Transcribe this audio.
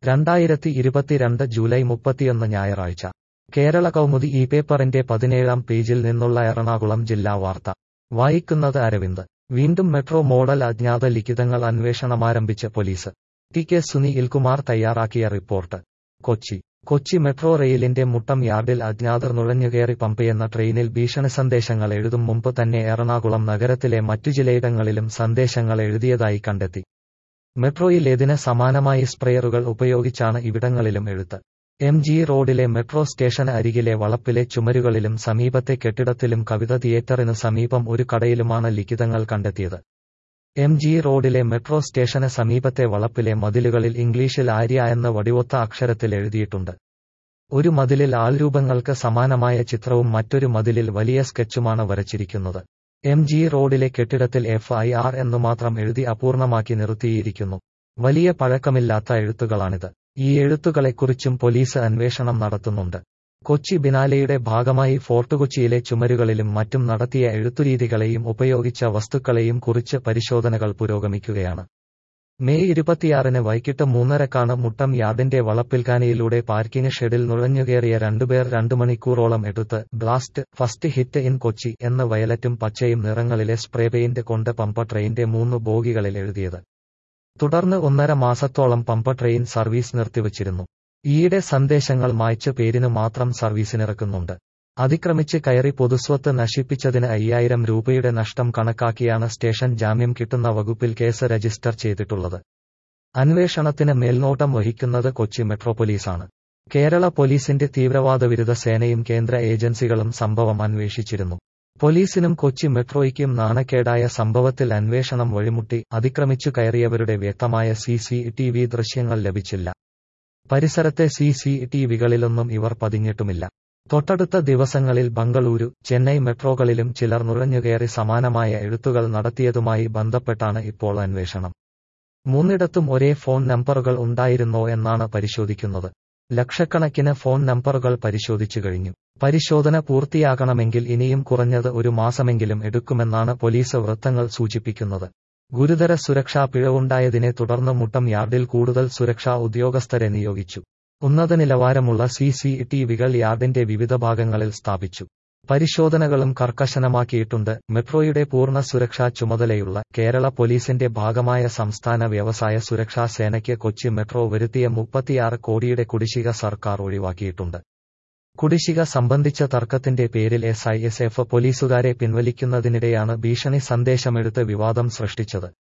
രണ്ടായിരത്തി ഇരുപത്തിരണ്ട് ജൂലൈ മുപ്പത്തിയൊന്ന് ഞായറാഴ്ച കേരള കൗമുദി ഈ പേപ്പറിന്റെ പതിനേഴാം പേജിൽ നിന്നുള്ള എറണാകുളം ജില്ലാ വാർത്ത വായിക്കുന്നത് അരവിന്ദ് വീണ്ടും മെട്രോ മോഡൽ അജ്ഞാത ലിഖിതങ്ങൾ അന്വേഷണമാരംഭിച്ച് പോലീസ് ടി കെ സുനിൽകുമാർ തയ്യാറാക്കിയ റിപ്പോർട്ട് കൊച്ചി കൊച്ചി മെട്രോ റെയിലിന്റെ മുട്ടം യാർഡിൽ അജ്ഞാതർ നുഴഞ്ഞുകയറി പമ്പയെന്ന ട്രെയിനിൽ ഭീഷണി സന്ദേശങ്ങൾ എഴുതും മുമ്പ് തന്നെ എറണാകുളം നഗരത്തിലെ മറ്റു ചിലയിടങ്ങളിലും സന്ദേശങ്ങൾ എഴുതിയതായി കണ്ടെത്തി മെട്രോയിലേതിന് സമാനമായി സ്പ്രേയറുകൾ ഉപയോഗിച്ചാണ് ഇവിടങ്ങളിലും എഴുത്ത് എം ജി റോഡിലെ മെട്രോ സ്റ്റേഷൻ അരികിലെ വളപ്പിലെ ചുമരുകളിലും സമീപത്തെ കെട്ടിടത്തിലും കവിത തിയേറ്ററിനു സമീപം ഒരു കടയിലുമാണ് ലിഖിതങ്ങൾ കണ്ടെത്തിയത് എം ജി റോഡിലെ മെട്രോ സ്റ്റേഷന് സമീപത്തെ വളപ്പിലെ മതിലുകളിൽ ഇംഗ്ലീഷിൽ ആര്യ എന്ന വടിവൊത്ത അക്ഷരത്തിൽ എഴുതിയിട്ടുണ്ട് ഒരു മതിലിൽ ആൾരൂപങ്ങൾക്ക് സമാനമായ ചിത്രവും മറ്റൊരു മതിലിൽ വലിയ സ്കെച്ചുമാണ് വരച്ചിരിക്കുന്നത് എം ജി റോഡിലെ കെട്ടിടത്തിൽ എഫ് ഐ ആർ എന്നു മാത്രം എഴുതി അപൂർണമാക്കി നിർത്തിയിരിക്കുന്നു വലിയ പഴക്കമില്ലാത്ത എഴുത്തുകളാണിത് ഈ എഴുത്തുകളെക്കുറിച്ചും പോലീസ് അന്വേഷണം നടത്തുന്നുണ്ട് കൊച്ചി ബിനാലെയുടെ ഭാഗമായി ഫോർട്ട് കൊച്ചിയിലെ ചുമരുകളിലും മറ്റും നടത്തിയ എഴുത്തുരീതികളെയും ഉപയോഗിച്ച വസ്തുക്കളെയും കുറിച്ച് പരിശോധനകൾ പുരോഗമിക്കുകയാണ് മെയ് ഇരുപത്തിയാറിന് വൈകിട്ട് മൂന്നരക്കാണ് മുട്ടം യാർഡിന്റെ വളപ്പിൽക്കാനയിലൂടെ പാർക്കിംഗ് ഷെഡിൽ നുഴഞ്ഞുകയറിയ രണ്ടുപേർ രണ്ടു മണിക്കൂറോളം എടുത്ത് blast first hit in Kochi എന്ന വയലറ്റും പച്ചയും നിറങ്ങളിലെ സ്പ്രേ പെയിന്റ് കൊണ്ട് പമ്പ ട്രെയിന്റെ മൂന്ന് ബോഗികളിൽ എഴുതിയത് തുടർന്ന് ഒന്നര മാസത്തോളം പമ്പ ട്രെയിൻ സർവീസ് നിർത്തിവച്ചിരുന്നു ഈയിടെ സന്ദേശങ്ങൾ മായ്ച്ച് പേരിനു മാത്രം സർവീസിനിറക്കുന്നുണ്ട് അതിക്രമിച്ച് കയറി പൊതുസ്വത്ത് നശിപ്പിച്ചതിന് അയ്യായിരം രൂപയുടെ നഷ്ടം കണക്കാക്കിയാണ് സ്റ്റേഷൻ ജാമ്യം കിട്ടുന്ന വകുപ്പിൽ കേസ് രജിസ്റ്റർ ചെയ്തിട്ടുള്ളത് അന്വേഷണത്തിന് മേൽനോട്ടം വഹിക്കുന്നത് കൊച്ചി മെട്രോപോലീസാണ് കേരള പോലീസിന്റെ തീവ്രവാദ വിരുദ്ധ സേനയും കേന്ദ്ര ഏജൻസികളും സംഭവം അന്വേഷിച്ചിരുന്നു പോലീസിനും കൊച്ചി മെട്രോയ്ക്കും നാണക്കേടായ സംഭവത്തിൽ അന്വേഷണം വഴിമുട്ടി അതിക്രമിച്ചു കയറിയവരുടെ വ്യക്തമായ സി സി ടി വി ദൃശ്യങ്ങൾ ലഭിച്ചില്ല പരിസരത്തെ സി സി ടി വികളിലൊന്നും ഇവർ പതിഞ്ഞിട്ടുമില്ല തൊട്ടടുത്ത ദിവസങ്ങളിൽ ബംഗളൂരു ചെന്നൈ മെട്രോകളിലും ചിലർ നുഴഞ്ഞുകയറി സമാനമായ എഴുത്തുകൾ നടത്തിയതുമായി ബന്ധപ്പെട്ടാണ് ഇപ്പോൾ അന്വേഷണം മൂന്നിടത്തും ഒരേ ഫോൺ നമ്പറുകൾ ഉണ്ടായിരുന്നോ എന്നാണ് പരിശോധിക്കുന്നത് ലക്ഷക്കണക്കിന് ഫോൺ നമ്പറുകൾ പരിശോധിച്ചു കഴിഞ്ഞു പരിശോധന പൂർത്തിയാകണമെങ്കിൽ ഇനിയും കുറഞ്ഞത് ഒരു മാസമെങ്കിലും എടുക്കുമെന്നാണ് പോലീസ് വൃത്തങ്ങൾ സൂചിപ്പിക്കുന്നത് ഗുരുതര സുരക്ഷാ പിഴവുണ്ടായതിനെ തുടർന്ന് മുട്ടം യാർഡിൽ കൂടുതൽ സുരക്ഷാ ഉദ്യോഗസ്ഥരെ നിയോഗിച്ചു ഉന്നത നിലവാരമുള്ള സി സി ടി വികൾ യാർഡിന്റെ വിവിധ ഭാഗങ്ങളിൽ സ്ഥാപിച്ചു പരിശോധനകളും കർക്കശനമാക്കിയിട്ടുണ്ട് മെട്രോയുടെ പൂർണ്ണ സുരക്ഷാ ചുമതലയുള്ള കേരള പോലീസിന്റെ ഭാഗമായ സംസ്ഥാന വ്യവസായ സുരക്ഷാ സേനയ്ക്ക് കൊച്ചി മെട്രോ വരുത്തിയ മുപ്പത്തിയാറ് കോടിയുടെ കുടിശ്ശിക സർക്കാർ ഒഴിവാക്കിയിട്ടുണ്ട് കുടിശ്ശിക സംബന്ധിച്ച തർക്കത്തിന്റെ പേരിൽ എസ് ഐ എസ് എഫ് പോലീസുകാരെ പിൻവലിക്കുന്നതിനിടെയാണ് ഭീഷണി സന്ദേശമെടുത്ത് വിവാദം സൃഷ്ടിച്ചത്